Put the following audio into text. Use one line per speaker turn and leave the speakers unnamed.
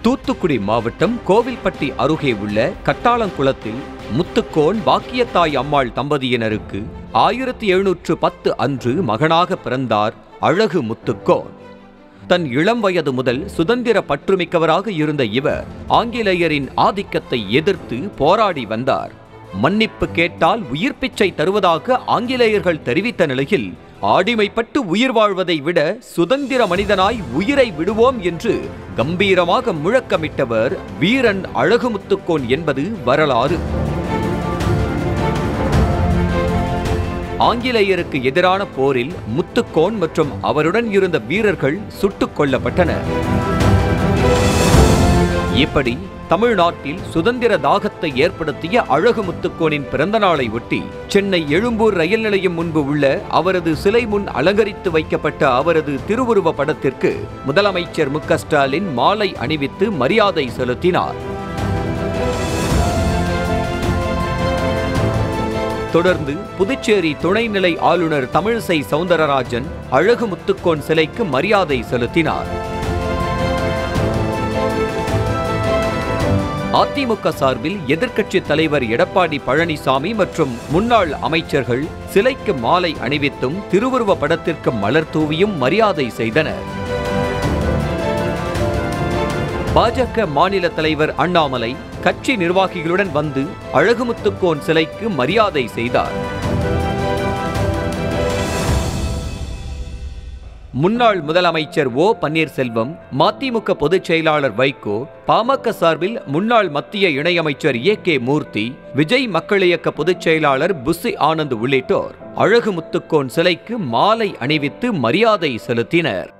தூத்துக்குடி மாவட்டம் கோவில்பட்டி அருகே உள்ள கட்டாளங்குளத்தில் முத்துக்கோன் பாக்கியத்தாய் அம்மாள் தம்பதியினருக்கு ஆயிரத்தி எழுநூற்று பத்து அன்று மகனாக பிறந்தார் அழகு முத்துக்கோன் தன் இளம் வயது முதல் சுதந்திர பற்றுமிக்கவராக இருந்த இவர் ஆங்கிலேயரின் ஆதிக்கத்தை எதிர்த்து போராடி வந்தார் மன்னிப்பு கேட்டால் உயிர் பிச்சை தருவதாக ஆங்கிலேயர்கள் தெரிவித்த நிலையில் ஆடிமைப்பட்டு உயிர் வாழ்வதை விட சுதந்திர மனிதனாய் உயிரை விடுவோம் என்று கம்பீரமாக முழக்கமிட்டவர் வீரன் அழகுமுத்துக்கோன் என்பது வரலாறு ஆங்கிலேயருக்கு எதிரான போரில் முத்துக்கோன் மற்றும் அவருடன் இருந்த வீரர்கள் சுட்டுக் கொல்லப்பட்டனர் இப்படி தமிழ்நாட்டில் சுதந்திர தாகத்தை ஏற்படுத்திய அழகு முத்துக்கோனின் பிறந்த நாளை ஒட்டி சென்னை எழும்பூர் ரயில் நிலையம் முன்பு உள்ள அவரது சிலை முன் அலங்கரித்து வைக்கப்பட்ட அவரது திருவுருவ படத்திற்கு முதலமைச்சர் மு க ஸ்டாலின் மாலை அணிவித்து மரியாதை செலுத்தினார் தொடர்ந்து புதுச்சேரி துணைநிலை ஆளுநர் தமிழிசை சவுந்தரராஜன் அழகு முத்துக்கோன் சிலைக்கு மரியாதை செலுத்தினார் அதிமுக சார்பில் எதிர்க்கட்சித் தலைவர் எடப்பாடி பழனிசாமி மற்றும் முன்னாள் அமைச்சர்கள் சிலைக்கு மாலை அணிவித்தும் திருவுருவ படத்திற்கு மலர் தூவியும் மரியாதை செய்தனர் பாஜக மாநில தலைவர் அண்ணாமலை கட்சி நிர்வாகிகளுடன் வந்து அழகுமுத்துக்கோன் சிலைக்கு மரியாதை செய்தார் முன்னாள் முதலமைச்சர் ஓ பன்னீர்செல்வம் மதிமுக பொதுச் செயலாளர் வைகோ பாமக சார்பில் முன்னாள் மத்திய இணையமைச்சர் ஏ கே மூர்த்தி விஜய் மக்கள் இயக்க பொதுச் செயலாளர் புஸ்ஸி ஆனந்த் உள்ளிட்டோர் அழகு முத்துக்கோன் சிலைக்கு மாலை அணிவித்து மரியாதை செலுத்தினர்